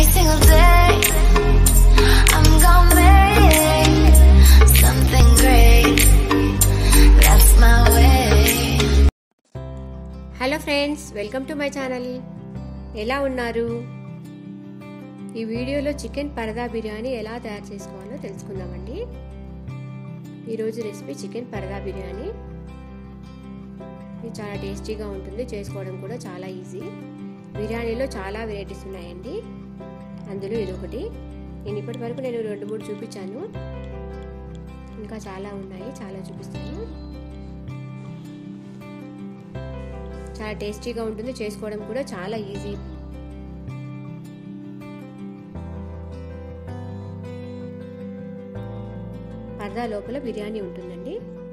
single day. I'm gonna make something great. That's my way. Hello friends welcome to my channel ఎలా ఉన్నారు ఈ వీడియోలో chicken పరదా బిర్యానీ ఎలా తయారు చేసుకోవాలో తెలుసుకుందామండి ఈరోజు రెసిపీ చికెన్ పరదా బిర్యానీ ఇది చాలా టేస్టీగా ఉంటుంది చేసుకోవడం కూడా చాలా ఈజీ బిర్యానీలో చాలా వెరైటీస్ ఉన్నాయండి అందులో ఇదొకటి నేను ఇప్పటి వరకు నేను రెండు మూడు చూపించాను ఇంకా చాలా ఉన్నాయి చాలా చూపిస్తాను చాలా టేస్టీగా ఉంటుంది చేసుకోవడం కూడా చాలా ఈజీ పరదా లోపల బిర్యానీ ఉంటుందండి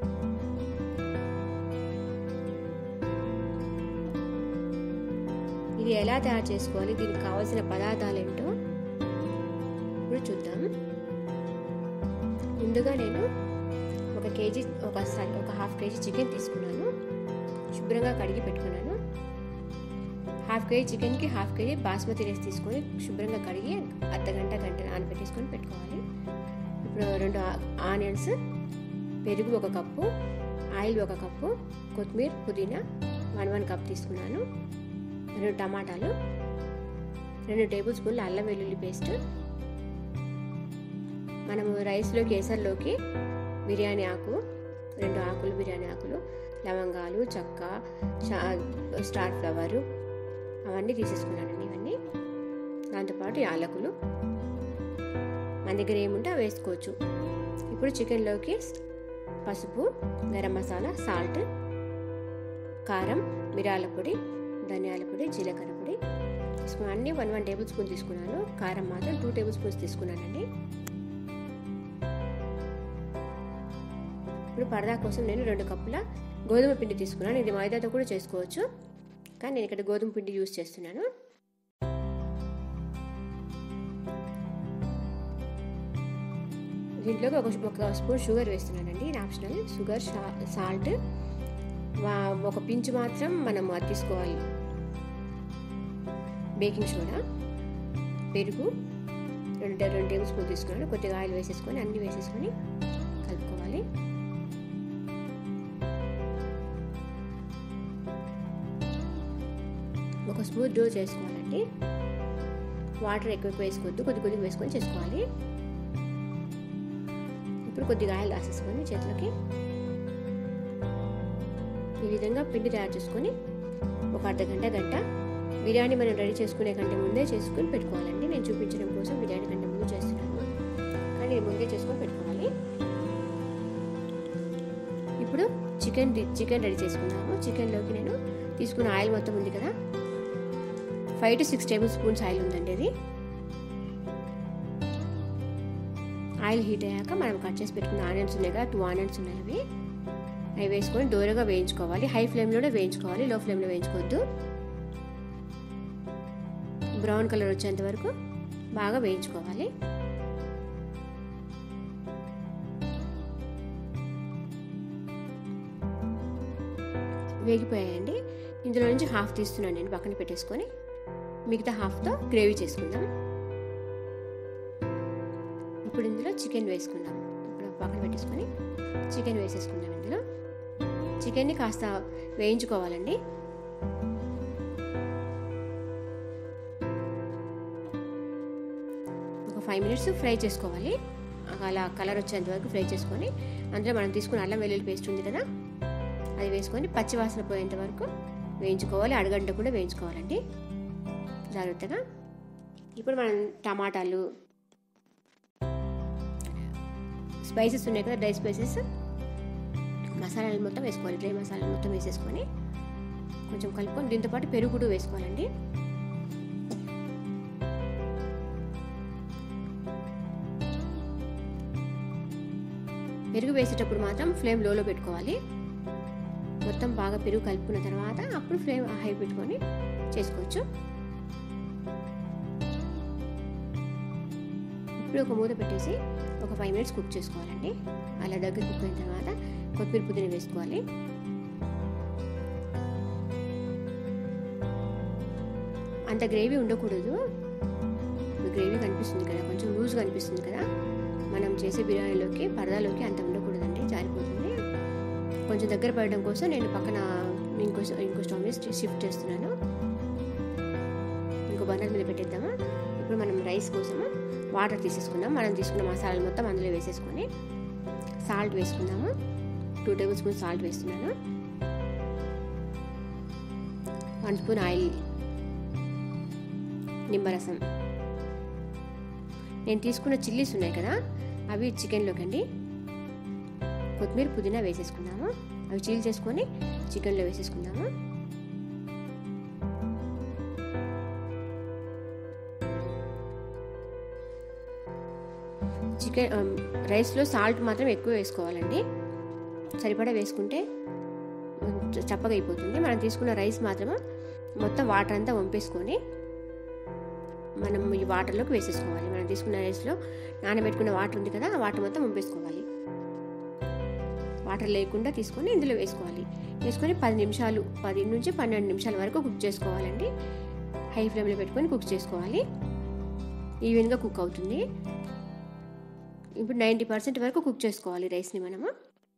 ఇది ఎలా తయారు చేసుకోవాలి దీనికి కావాల్సిన పదార్థాలు ఏంటో ఇప్పుడు చూద్దాం ముందుగా నేను ఒక కేజీ ఒక ఒక హాఫ్ కేజీ చికెన్ తీసుకున్నాను శుభ్రంగా కడిగి పెట్టుకున్నాను హాఫ్ కేజీ చికెన్కి హాఫ్ కేజీ బాస్మతి రైస్ తీసుకొని శుభ్రంగా కడిగి అర్ధ గంట గంట నానబెట్టేసుకొని పెట్టుకోవాలి ఇప్పుడు రెండు ఆనియన్స్ పెరుగు ఒక కప్పు ఆయిల్ ఒక కప్పు కొత్తిమీర పుదీనా వన్ వన్ కప్ తీసుకున్నాను రెండు టమాటాలు రెండు టేబుల్ స్పూన్లు అల్లం వెల్లుల్లి పేస్ట్ మనము రైస్లోకి ఎసర్లోకి బిర్యానీ ఆకు రెండు ఆకులు బిర్యానీ ఆకులు లవంగాలు చెక్క స్టార్ ఫ్లవరు అవన్నీ తీసేసుకున్నానండి ఇవన్నీ దాంతోపాటు యాలకులు మన దగ్గర ఏముంటే అవి వేసుకోవచ్చు ఇప్పుడు చికెన్లోకి పసుపు గరం మసాలా సాల్ట్ కారం మిరాల పొడి ధనియాల పొడి జీలకర్ర పొడి అన్నీ వన్ వన్ టేబుల్ స్పూన్ తీసుకున్నాను కారం మాత్రం టూ టేబుల్ స్పూన్స్ తీసుకున్నానండి ఇప్పుడు పరదా కోసం నేను రెండు కప్పుల గోధుమ పిండి తీసుకున్నాను ఇది మైదాతో కూడా చేసుకోవచ్చు కానీ నేను ఇక్కడ గోధుమ పిండి యూస్ చేస్తున్నాను దీంట్లోకి ఒక ఒక స్పూన్ షుగర్ వేస్తున్నానండి ఇది ఆప్షనల్ షుగర్ సాల్ట్ ఒక పించు మాత్రం మనం అది తీసుకోవాలి బేకింగ్ సోడా పెరుగు రెండు రెండు టేబుల్ స్పూన్ తీసుకున్నాను కొద్దిగా ఆయిల్ వేసేసుకొని అన్నీ వేసేసుకొని కలుపుకోవాలి ఒక స్పూన్ డో చేసుకోవాలండి వాటర్ ఎక్కువ ఎక్కువ వేసుకోవద్దు కొద్ది కొద్దిగా వేసుకొని చేసుకోవాలి ఇప్పుడు కొద్దిగా ఆయిల్ రాసేసుకొని చేతులకి ఈ విధంగా పిండి తయారు చేసుకొని ఒక అర్ధ గంట గంట బిర్యానీ మనం రెడీ చేసుకునే కంటే ముందే చేసుకుని పెట్టుకోవాలండి నేను చూపించడం కోసం బిర్యానీ కంటే ముందు చేస్తున్నాను కానీ ముందే చేసుకొని పెట్టుకోవాలి ఇప్పుడు చికెన్ చికెన్ రెడీ చేసుకున్నాము చికెన్లోకి నేను తీసుకున్న ఆయిల్ మొత్తం ఉంది కదా five to six tablespoons oil ఉందండి అది ఆయిల్ హీట్ అయ్యాక మనం కట్ చేసి పెట్టుకున్న ఆనియన్స్ ఉన్నాయి కదా టూ ఆనియన్స్ ఉన్నాయి అవి అవి వేసుకొని దూరగా వేయించుకోవాలి హై ఫ్లేమ్లోనే వేయించుకోవాలి లో ఫ్లేమ్లో వేయించుకోవద్దు బ్రౌన్ కలర్ వచ్చేంత వరకు బాగా వేయించుకోవాలి వేగిపోయాయండి ఇందులో నుంచి హాఫ్ తీస్తున్నాను నేను పక్కన పెట్టేసుకొని మిగతా హాఫ్తో గ్రేవీ చేసుకుందాం ఇప్పుడు ఇందులో చికెన్ వేసుకుందాం ఇప్పుడు పక్కన పెట్టేసుకొని చికెన్ వేసేసుకుందాం ఇందులో చికెన్ని కాస్త వేయించుకోవాలండి ఒక ఫైవ్ మినిట్స్ ఫ్రై చేసుకోవాలి అలా కలర్ వచ్చేంత వరకు ఫ్రై చేసుకొని అందులో మనం తీసుకున్న అల్లం వెల్లుల్లి పేస్ట్ ఉంది కదా అది వేసుకొని పచ్చివాసన పోయేంత వరకు వేయించుకోవాలి అడగంట కూడా వేయించుకోవాలండి జాగ్రత్తగా ఇప్పుడు మనం టమాటాలు స్పైసెస్ ఉన్నాయి కదా డ్రై స్పైసెస్ మసాలాలు మొత్తం వేసుకోవాలి డ్రై మసాలాలు మొత్తం వేసేసుకొని కొంచెం కలుపుకొని దీంతో పాటు పెరుగు కూడా వేసుకోవాలండి పెరుగు వేసేటప్పుడు మాత్రం ఫ్లేమ్ లోలో పెట్టుకోవాలి మొత్తం బాగా పెరుగు కలుపుకున్న తర్వాత అప్పుడు ఫ్లేమ్ హై పెట్టుకొని చేసుకోవచ్చు ఇప్పుడు ఒక మూత పెట్టేసి ఒక ఫైవ్ మినిట్స్ కుక్ చేసుకోవాలండి అలా దగ్గర కుక్ అయిన తర్వాత కొత్తిమీర పుదీనా వేసుకోవాలి అంత గ్రేవీ ఉండకూడదు గ్రేవీ కనిపిస్తుంది కదా కొంచెం లూజ్గా అనిపిస్తుంది కదా మనం చేసే బిర్యానీలోకి పరదాలోకి అంత ఉండకూడదండి జారిపోతుంది కొంచెం దగ్గర పడడం కోసం నేను పక్కన ఇంకో ఇంకో స్టవ్ మీద షిఫ్ట్ చేస్తున్నాను ఇంకో బర్నర్ మీద పెట్టేద్దామా ఇప్పుడు మనం రైస్ కోసము వాటర్ తీసేసుకుందాం మనం తీసుకున్న మసాలాలు మొత్తం అందులో వేసేసుకొని సాల్ట్ వేసుకుందాము టూ టేబుల్ స్పూన్ సాల్ట్ వేస్తున్నాను వన్ స్పూన్ ఆయిల్ నిమ్మరసం నేను తీసుకున్న చిల్లీస్ ఉన్నాయి కదా అవి చికెన్లోకి అండి కొత్తిమీర పుదీనా వేసేసుకుందాము అవి చీల్ చేసుకొని చికెన్లో వేసేసుకుందాము చికెన్ రైస్లో సాల్ట్ మాత్రం ఎక్కువ వేసుకోవాలండి సరిపడా వేసుకుంటే చప్పగా అయిపోతుంది మనం తీసుకున్న రైస్ మాత్రం మొత్తం వాటర్ అంతా వంపేసుకొని మనం ఈ వాటర్లోకి వేసేసుకోవాలి మనం తీసుకున్న రైస్లో నానబెట్టుకున్న వాటర్ ఉంది కదా ఆ వాటర్ మొత్తం వంపేసుకోవాలి వాటర్ లేకుండా తీసుకొని ఇందులో వేసుకోవాలి వేసుకొని పది నిమిషాలు పది నుంచి పన్నెండు నిమిషాల వరకు కుక్ చేసుకోవాలండి హై ఫ్లేమ్లో పెట్టుకొని కుక్ చేసుకోవాలి ఈవెన్గా కుక్ అవుతుంది ఇప్పుడు నైంటీ పర్సెంట్ వరకు కుక్ చేసుకోవాలి రైస్ని మనము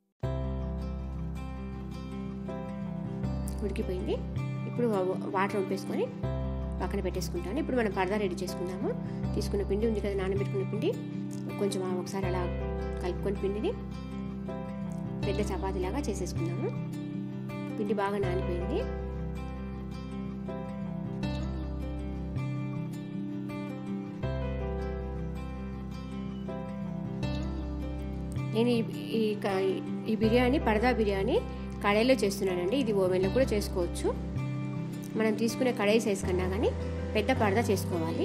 ఉడికిపోయింది ఇప్పుడు వాటర్ వంపేసుకొని పక్కన పెట్టేసుకుంటాను ఇప్పుడు మనం పరదా రెడీ చేసుకుందాము తీసుకున్న పిండి ఉంది కదా నానబెట్టుకున్న పిండి కొంచెం ఒకసారి అలా కలుపుకొని పిండిని పెద్ద చపాతీలాగా చేసేసుకుందాము పిండి బాగా నానిపోయింది నేను ఈ ఈ బిర్యానీ పరదా బిర్యానీ కడాయిలో చేస్తున్నానండి ఇది ఓవెన్లో కూడా చేసుకోవచ్చు మనం తీసుకునే కడాయి సైజ్ కన్నా కానీ పెద్ద పరదా చేసుకోవాలి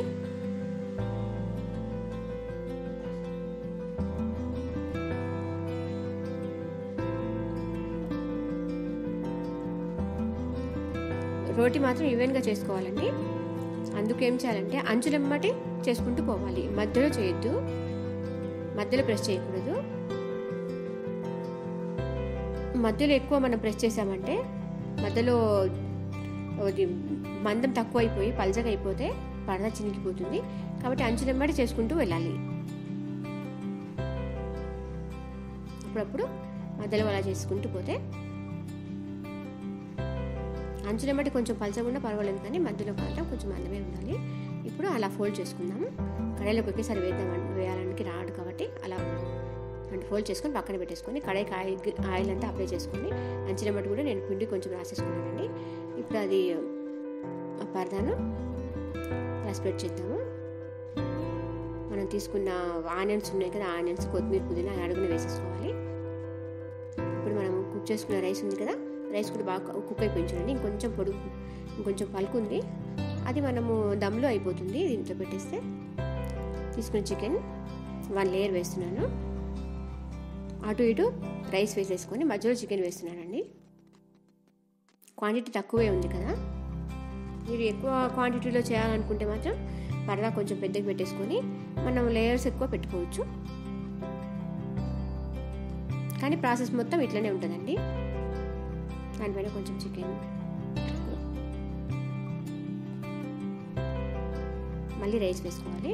రోటి మాత్రం ఈవెన్గా చేసుకోవాలండి అందుకు ఏం చేయాలంటే అంచులెమ్మటి చేసుకుంటూ పోవాలి మధ్యలో చేయొద్దు మధ్యలో ప్రెస్ చేయకూడదు మధ్యలో ఎక్కువ మనం ప్రెస్ చేసామంటే మధ్యలో అది మందం తక్కువ అయిపోయి పల్చగా అయిపోతే పరద చినిగిపోతుంది కాబట్టి అంచులెమ్మడి చేసుకుంటూ వెళ్ళాలి అప్పుడప్పుడు మధ్యలో అలా చేసుకుంటూ పోతే అంచులెమ్మటి కొంచెం పలచకుండా పర్వాలేదు కానీ మధ్యలో మాత్రం కొంచెం మందమే ఉండాలి ఇప్పుడు అలా ఫోల్డ్ చేసుకుందాము కడాయిలోకి ఒకేసారి వేద్దాం వేయాలనికి రాడు కాబట్టి అలా అంటే ఫోల్డ్ చేసుకొని పక్కన పెట్టేసుకొని కడాయికి ఆయిల్ ఆయిల్ అంతా అప్లై చేసుకొని అంచులెమ్మటి కూడా నేను పిండి కొంచెం రాసేసుకున్నానండి ఇప్పుడు అది పరదాను ఇలా స్ప్రెడ్ చేద్దాము మనం తీసుకున్న ఆనియన్స్ ఉన్నాయి కదా ఆనియన్స్ కొత్తిమీర పుదీనా అడుగున వేసేసుకోవాలి ఇప్పుడు మనం కుక్ చేసుకున్న రైస్ ఉంది కదా రైస్ కూడా బాగా కుక్ అయిపోయి చూడండి ఇంకొంచెం పొడుగు ఇంకొంచెం పలుకు ఉంది అది మనము దమ్లో అయిపోతుంది దీంట్లో పెట్టేస్తే తీసుకున్న చికెన్ వన్ లేయర్ వేస్తున్నాను అటు ఇటు రైస్ వేసేసుకొని మధ్యలో చికెన్ వేస్తున్నానండి క్వాంటిటీ తక్కువే ఉంది కదా మీరు ఎక్కువ క్వాంటిటీలో చేయాలనుకుంటే మాత్రం పరదా కొంచెం పెద్దగా పెట్టేసుకొని మనం లేయర్స్ ఎక్కువ పెట్టుకోవచ్చు కానీ ప్రాసెస్ మొత్తం ఇట్లనే ఉంటుందండి దానిపైన కొంచెం చికెన్ మళ్ళీ రైస్ వేసుకోవాలి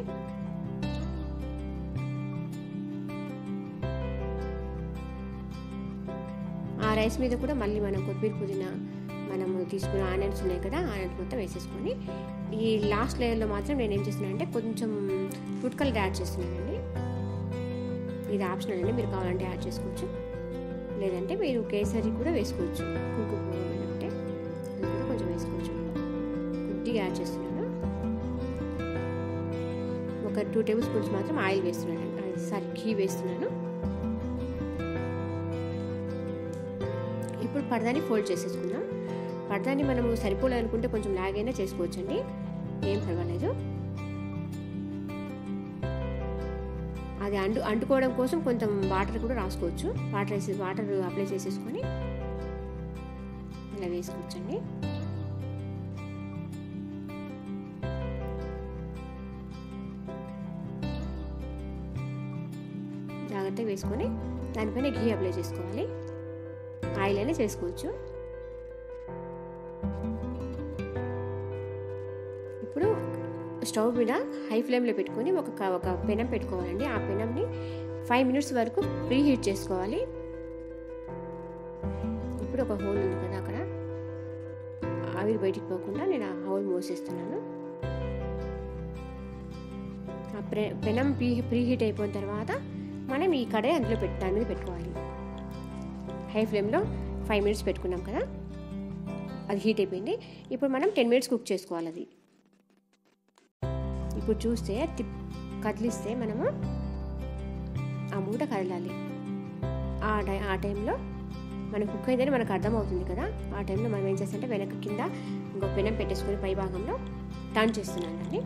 ఆ రైస్ మీద కూడా మళ్ళీ మనం కొత్తిమీర పుదీనా మనము తీసుకున్న ఆనియన్స్ ఉన్నాయి కదా ఆనియన్స్ మొత్తం వేసేసుకొని ఈ లాస్ట్ లేయర్లో మాత్రం నేను ఏం చేస్తున్నాను అంటే కొంచెం ఫుడ్ కలర్ యాడ్ చేస్తున్నానండి ఇది ఆప్షనల్ అండి మీరు కావాలంటే యాడ్ చేసుకోవచ్చు లేదంటే మీరు కేసరి కూడా వేసుకోవచ్చు కుంకుమ అంటే అది కూడా కొంచెం వేసుకోవచ్చు కొద్దిగా యాడ్ చేస్తున్నాను ఒక టూ టేబుల్ స్పూన్స్ మాత్రం ఆయిల్ వేస్తున్నాను సారీ ఘీ వేస్తున్నాను ఇప్పుడు పరదాని ఫోల్డ్ చేసేసుకుందాం పరదాని మనము సరిపోలేనుకుంటే కొంచెం లాగ్ అయినా చేసుకోవచ్చండి ఏం పర్వాలేదు అది అంటు అంటుకోవడం కోసం కొంచెం వాటర్ కూడా రాసుకోవచ్చు వాటర్ వేసి వాటర్ అప్లై చేసేసుకొని ఇలా వేసుకోవచ్చండి జాగ్రత్తగా వేసుకొని దానిపైన ఘీ అప్లై చేసుకోవాలి ఆయిల్ అయినా చేసుకోవచ్చు ఇప్పుడు స్టవ్ మీద హై ఫ్లేమ్లో పెట్టుకొని ఒక క- ఒక పెనం పెట్టుకోవాలండి ఆ పెనంని ఫైవ్ మినిట్స్ వరకు ప్రీ హీట్ చేసుకోవాలి ఇప్పుడు ఒక హోల్ ఉంది కదా అక్కడ ఆవిరి బయటికి పోకుండా నేను ఆ హోల్ మూసేస్తున్నాను ఆ ప్రె పెనం ప్రీ ప్రీ హీట్ అయిపోయిన తర్వాత మనం ఈ కడాయి అందులో పెట్టి దాని మీద పెట్టుకోవాలి హై ఫ్లేమ్లో ఫైవ్ మినిట్స్ పెట్టుకున్నాం కదా అది హీట్ అయిపోయింది ఇప్పుడు మనం టెన్ మినిట్స్ కుక్ చేసుకోవాలి అది ఇప్పుడు చూస్తే తిప్ కదిలిస్తే మనము ఆ మూట కదలాలి ఆ టై ఆ టైంలో మనం కుక్ అయిందని మనకు అర్థమవుతుంది కదా ఆ టైంలో మనం ఏం చేస్తామంటే వెనక కింద ఇంకో పెనం పెట్టేసుకొని పై భాగంలో టర్న్ చేస్తున్నాను దాన్ని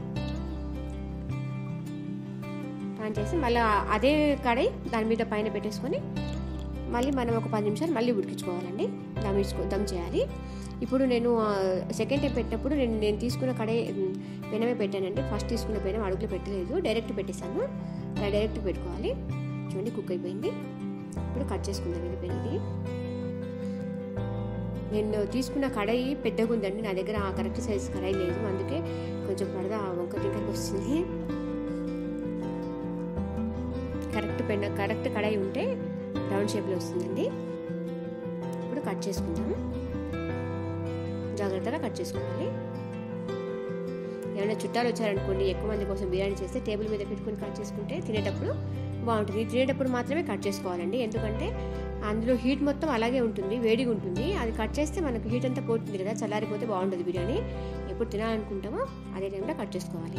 టర్న్ చేసి మళ్ళీ అదే కడాయి దాని మీద పైన పెట్టేసుకొని మళ్ళీ మనం ఒక పది నిమిషాలు మళ్ళీ ఉడికించుకోవాలండి దమ్ ఇచ్చుకో దమ్ చేయాలి ఇప్పుడు నేను సెకండ్ టైం పెట్టినప్పుడు నేను నేను తీసుకున్న కడే పెనమే పెట్టానండి ఫస్ట్ తీసుకున్న పెనం అడుగులో పెట్టలేదు డైరెక్ట్ పెట్టేశాను అలా డైరెక్ట్ పెట్టుకోవాలి చూడండి కుక్ అయిపోయింది ఇప్పుడు కట్ చేసుకుందాం ఇది పెనది నేను తీసుకున్న కడాయి పెద్దగా ఉందండి నా దగ్గర ఆ కరెక్ట్ సైజ్ కడాయి లేదు అందుకే కొంచెం పడద వంక టింకర్కి వస్తుంది కరెక్ట్ పెన్ కరెక్ట్ కడాయి ఉంటే రౌండ్ షేప్లో వస్తుందండి ఇప్పుడు కట్ చేసుకుందాం జాగ్రత్తగా కట్ చేసుకోవాలి ఏమైనా చుట్టాలు వచ్చారనుకోండి ఎక్కువ మంది కోసం బిర్యానీ చేస్తే టేబుల్ మీద పెట్టుకుని కట్ చేసుకుంటే తినేటప్పుడు బాగుంటుంది తినేటప్పుడు మాత్రమే కట్ చేసుకోవాలండి ఎందుకంటే అందులో హీట్ మొత్తం అలాగే ఉంటుంది వేడిగా ఉంటుంది అది కట్ చేస్తే మనకు హీట్ అంతా పోతుంది కదా చల్లారిపోతే బాగుంటుంది బిర్యానీ ఎప్పుడు తినాలనుకుంటామో అదే టైంలో కట్ చేసుకోవాలి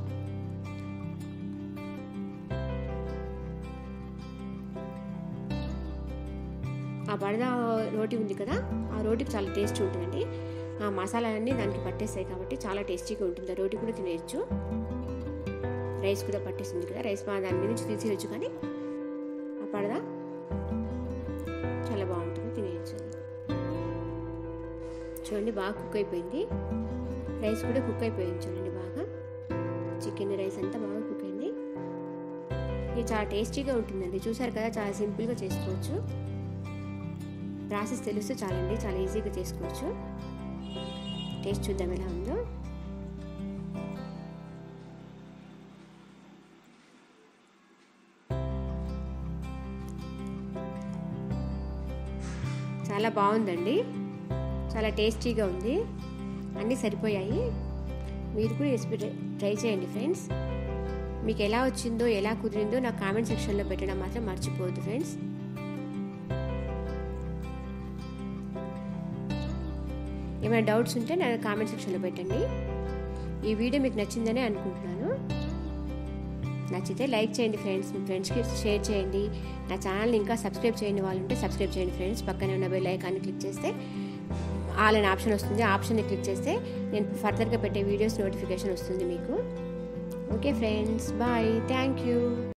ఆ బడద రోటీ ఉంది కదా ఆ రోటీకి చాలా టేస్ట్ ఉంటుందండి ఆ మసాలాలన్నీ దానికి పట్టేస్తాయి కాబట్టి చాలా టేస్టీగా ఉంటుంది ఆ రోటీ కూడా తినేయచ్చు రైస్ కూడా పట్టేస్తుంది కదా రైస్ మా దాని మీద నుంచి తీసేయచ్చు కానీ ఆ పడద చాలా బాగుంటుంది తినేయచ్చు అది. చూడండి బాగా కుక్ అయిపోయింది రైస్ కూడా కుక్ అయిపోయింది చూడండి బాగా చికెన్ రైస్ అంతా బాగా కుక్ అయింది ఇది చాలా టేస్టీగా ఉంటుందండి చూసారు కదా చాలా సింపుల్గా చేసుకోవచ్చు ప్రాసెస్ తెలిస్తే చాలండి చాలా ఈజీగా చేసుకోవచ్చు టేస్ట్ చూద్దాం ఎలా ఉందో చాలా బాగుందండి చాలా టేస్టీగా ఉంది అన్నీ సరిపోయాయి మీరు కూడా రెసిపీ ట్రై- ట్రై చేయండి ఫ్రెండ్స్ మీకు ఎలా వచ్చిందో ఎలా కుదిరిందో నా కామెంట్ సెక్షన్లో పెట్టడం మాత్రం మర్చిపోవద్దు ఫ్రెండ్స్ ఏమైనా డౌట్స్ ఉంటే నా కామెంట్ సెక్షన్లో పెట్టండి ఈ వీడియో మీకు నచ్చిందని అనుకుంటున్నాను నచ్చితే లైక్ చేయండి ఫ్రెండ్స్ మీ ఫ్రెండ్స్కి షేర్ చేయండి నా ఛానల్ని ఇంకా సబ్స్క్రైబ్ చేయని వాళ్ళు ఉంటే సబ్స్క్రైబ్ చేయండి ఫ్రెండ్స్ పక్కనే ఉన్న బెల్ ఐకాన్ని క్లిక్ చేస్తే ఆల్ అనే ఆప్షన్ వస్తుంది ఆ ఆప్షన్ని క్లిక్ చేస్తే నేను ఫర్దర్గా పెట్టే వీడియోస్ నోటిఫికేషన్ వస్తుంది మీకు okay friends bye thank you